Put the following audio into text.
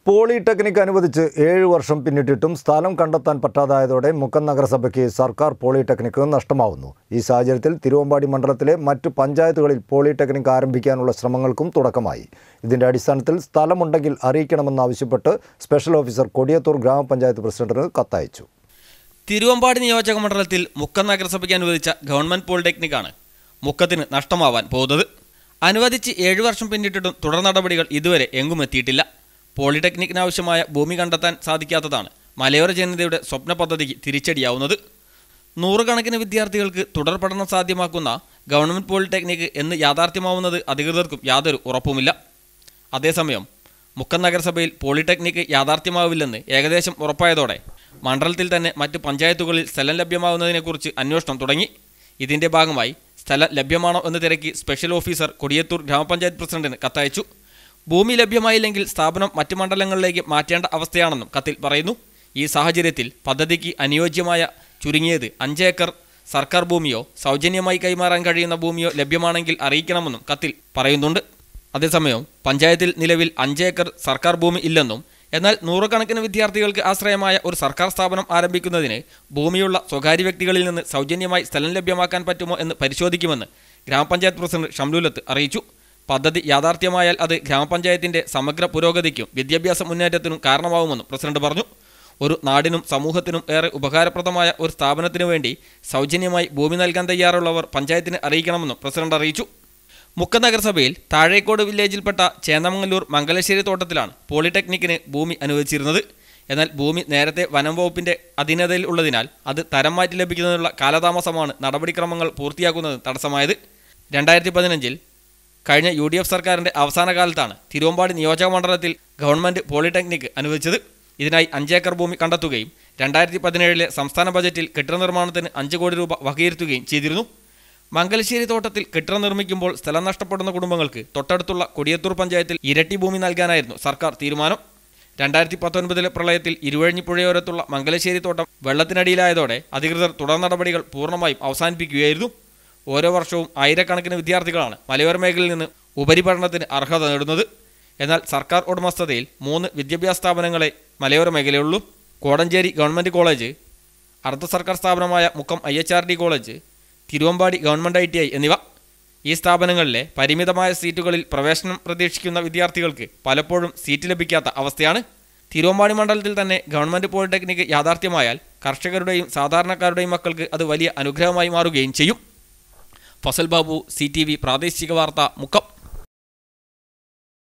polytechnic അനുവദിച്ച് ഏഴ് വർഷം പിന്നിട്ടിട്ടും സ്ഥലം കണ്ടെത്താൻ പറ്റാതായതോടെ മുക്കം നഗരസഭയ്ക്ക് സർക്കാർ പോളിടെക്നിക് നഷ്ടമാവുന്നു ഈ സാഹചര്യത്തിൽ തിരുവമ്പാടി മണ്ഡലത്തിലെ മറ്റു പഞ്ചായത്തുകളിൽ പോളിടെക്നിക് ആരംഭിക്കാനുള്ള ശ്രമങ്ങൾക്കും തുടക്കമായി ഇതിന്റെ അടിസ്ഥാനത്തിൽ സ്ഥലമുണ്ടെങ്കിൽ അറിയിക്കണമെന്നാവശ്യപ്പെട്ട് സ്പെഷ്യൽ ഓഫീസർ കൊടിയത്തൂർ ഗ്രാമപഞ്ചായത്ത് പ്രസിഡന്റിന് കത്തയച്ചു തിരുവമ്പാടി നിയോജക മണ്ഡലത്തിൽ മുക്കം നഗരസഭയ്ക്ക് അനുവദിച്ച ഗവൺമെന്റ് പോളിടെക്നിക്കാണ് മുക്കത്തിന് നഷ്ടമാവാൻ പോകുന്നത് അനുവദിച്ച് ഏഴു വർഷം പിന്നിട്ടിട്ടും തുടർ നടപടികൾ ഇതുവരെ എങ്ങും എത്തിയിട്ടില്ല പോളിടെക്നിക്കിനാവശ്യമായ ഭൂമി കണ്ടെത്താൻ സാധിക്കാത്തതാണ് മലയോര ജനതയുടെ സ്വപ്ന പദ്ധതിക്ക് തിരിച്ചടിയാവുന്നത് നൂറുകണക്കിന് വിദ്യാർത്ഥികൾക്ക് തുടർ പഠനം സാധ്യമാക്കുന്ന ഗവൺമെന്റ് പോളിടെക്നിക്ക് എന്ന് യാഥാർത്ഥ്യമാവുന്നത് അധികൃതർക്കും യാതൊരു ഉറപ്പുമില്ല അതേസമയം മുക്കം നഗരസഭയിൽ പോളിടെക്നിക്ക് യാഥാർത്ഥ്യമാവില്ലെന്ന് ഏകദേശം ഉറപ്പായതോടെ മണ്ഡലത്തിൽ തന്നെ മറ്റ് പഞ്ചായത്തുകളിൽ സ്ഥലം ലഭ്യമാവുന്നതിനെക്കുറിച്ച് അന്വേഷണം തുടങ്ങി ഇതിന്റെ ഭാഗമായി സ്ഥലം ലഭ്യമാണോ എന്ന് തിരക്കി സ്പെഷ്യൽ ഓഫീസർ കൊടിയത്തൂർ ഗ്രാമപഞ്ചായത്ത് പ്രസിഡന്റിന് കത്തയച്ചു ഭൂമി ലഭ്യമായില്ലെങ്കിൽ സ്ഥാപനം മറ്റ് മണ്ഡലങ്ങളിലേക്ക് മാറ്റേണ്ട അവസ്ഥയാണെന്നും കത്തിൽ പറയുന്നു ഈ സാഹചര്യത്തിൽ പദ്ധതിക്ക് അനുയോജ്യമായ ചുരുങ്ങിയത് അഞ്ച് ഏക്കർ സർക്കാർ ഭൂമിയോ സൗജന്യമായി കൈമാറാൻ കഴിയുന്ന ഭൂമിയോ ലഭ്യമാണെങ്കിൽ അറിയിക്കണമെന്നും കത്തിൽ പറയുന്നുണ്ട് അതേസമയം പഞ്ചായത്തിൽ നിലവിൽ അഞ്ച് ഏക്കർ സർക്കാർ ഭൂമി ഇല്ലെന്നും എന്നാൽ നൂറുകണക്കിന് വിദ്യാർത്ഥികൾക്ക് ആശ്രയമായ ഒരു സർക്കാർ സ്ഥാപനം ആരംഭിക്കുന്നതിന് ഭൂമിയുള്ള സ്വകാര്യ വ്യക്തികളിൽ നിന്ന് സൗജന്യമായി സ്ഥലം ലഭ്യമാക്കാൻ പറ്റുമോ എന്ന് പരിശോധിക്കുമെന്ന് ഗ്രാമപഞ്ചായത്ത് പ്രസിഡന്റ് ഷംലൂലത്ത് അറിയിച്ചു പദ്ധതി യാഥാർത്ഥ്യമായാൽ അത് ഗ്രാമപഞ്ചായത്തിന്റെ സമഗ്ര പുരോഗതിക്കും വിദ്യാഭ്യാസ മുന്നേറ്റത്തിനും കാരണമാവുമെന്നും പ്രസിഡന്റ് പറഞ്ഞു ഒരു നാടിനും സമൂഹത്തിനും ഏറെ ഉപകാരപ്രദമായ ഒരു സ്ഥാപനത്തിനു വേണ്ടി സൗജന്യമായി ഭൂമി നൽകാൻ തയ്യാറുള്ളവർ പഞ്ചായത്തിനെ അറിയിക്കണമെന്നും പ്രസിഡന്റ് അറിയിച്ചു മുക്ക നഗരസഭയിൽ താഴേക്കോട് വില്ലേജിൽപ്പെട്ട ചേന്നമംഗലൂർ മംഗലശ്ശേരി തോട്ടത്തിലാണ് പോളിടെക്നിക്കിന് ഭൂമി അനുവദിച്ചിരുന്നത് എന്നാൽ ഭൂമി നേരത്തെ വനം വകുപ്പിന്റെ അധീനതയിൽ ഉള്ളതിനാൽ അത് തരം മാറ്റി ലഭിക്കുന്നതിനുള്ള കാലതാമസമാണ് നടപടിക്രമങ്ങൾ പൂർത്തിയാക്കുന്നത് തടസ്സമായത് രണ്ടായിരത്തി പതിനഞ്ചിൽ കഴിഞ്ഞ യു ഡി എഫ് സർക്കാരിന്റെ അവസാന കാലത്താണ് തിരുവമ്പാടി നിയോജക മണ്ഡലത്തിൽ ഗവൺമെന്റ് പോളിടെക്നിക്ക് അനുവദിച്ചത് ഇതിനായി അഞ്ചേക്കർ ഭൂമി കണ്ടെത്തുകയും രണ്ടായിരത്തി പതിനേഴിലെ സംസ്ഥാന ബജറ്റിൽ കെട്ടിട നിർമ്മാണത്തിന് അഞ്ച് കോടി രൂപ വകയിരുത്തുകയും ചെയ്തിരുന്നു മംഗലശ്ശേരി തോട്ടത്തിൽ കെട്ടിടം നിർമ്മിക്കുമ്പോൾ സ്ഥലം നഷ്ടപ്പെടുന്ന കുടുംബങ്ങൾക്ക് തൊട്ടടുത്തുള്ള കൊടിയത്തൂർ പഞ്ചായത്തിൽ ഇരട്ടി ഭൂമി നൽകാനായിരുന്നു സർക്കാർ തീരുമാനം രണ്ടായിരത്തി പത്തൊൻപതിലെ പ്രളയത്തിൽ ഇരുവഴിഞ്ഞിപ്പുഴയോരത്തുള്ള മംഗലശ്ശേരി തോട്ടം വെള്ളത്തിനടിയിലായതോടെ അധികൃതർ തുടർ നടപടികൾ പൂർണ്ണമായും അവസാനിപ്പിക്കുകയായിരുന്നു ഓരോ വർഷവും ആയിരക്കണക്കിന് വിദ്യാർത്ഥികളാണ് മലയോര മേഖലയിൽ നിന്ന് ഉപരിപഠനത്തിന് അർഹത നേടുന്നത് എന്നാൽ സർക്കാർ ഉടമസ്ഥതയിൽ മൂന്ന് വിദ്യാഭ്യാസ സ്ഥാപനങ്ങളെ മലയോര മേഖലയുള്ളൂ കോടഞ്ചേരി ഗവൺമെൻറ് കോളേജ് അർദ്ധ സർക്കാർ സ്ഥാപനമായ Mukkam I H R D college Thiruvambady government I T I എന്നിവ ഈ സ്ഥാപനങ്ങളിലെ പരിമിതമായ സീറ്റുകളിൽ പ്രവേശനം പ്രതീക്ഷിക്കുന്ന വിദ്യാർത്ഥികൾക്ക് പലപ്പോഴും സീറ്റ് ലഭിക്കാത്ത അവസ്ഥയാണ് തിരുവമ്പാടി മണ്ഡലത്തിൽ തന്നെ ഗവൺമെൻറ് പോളിടെക്നിക്ക് യാഥാർത്ഥ്യമായാൽ കർഷകരുടെയും സാധാരണക്കാരുടെയും മക്കൾക്ക് അത് വലിയ അനുഗ്രഹമായി മാറുകയും ചെയ്യും Fazal Babu C T V പ്രാദേശിക വാർത്ത മുക്കം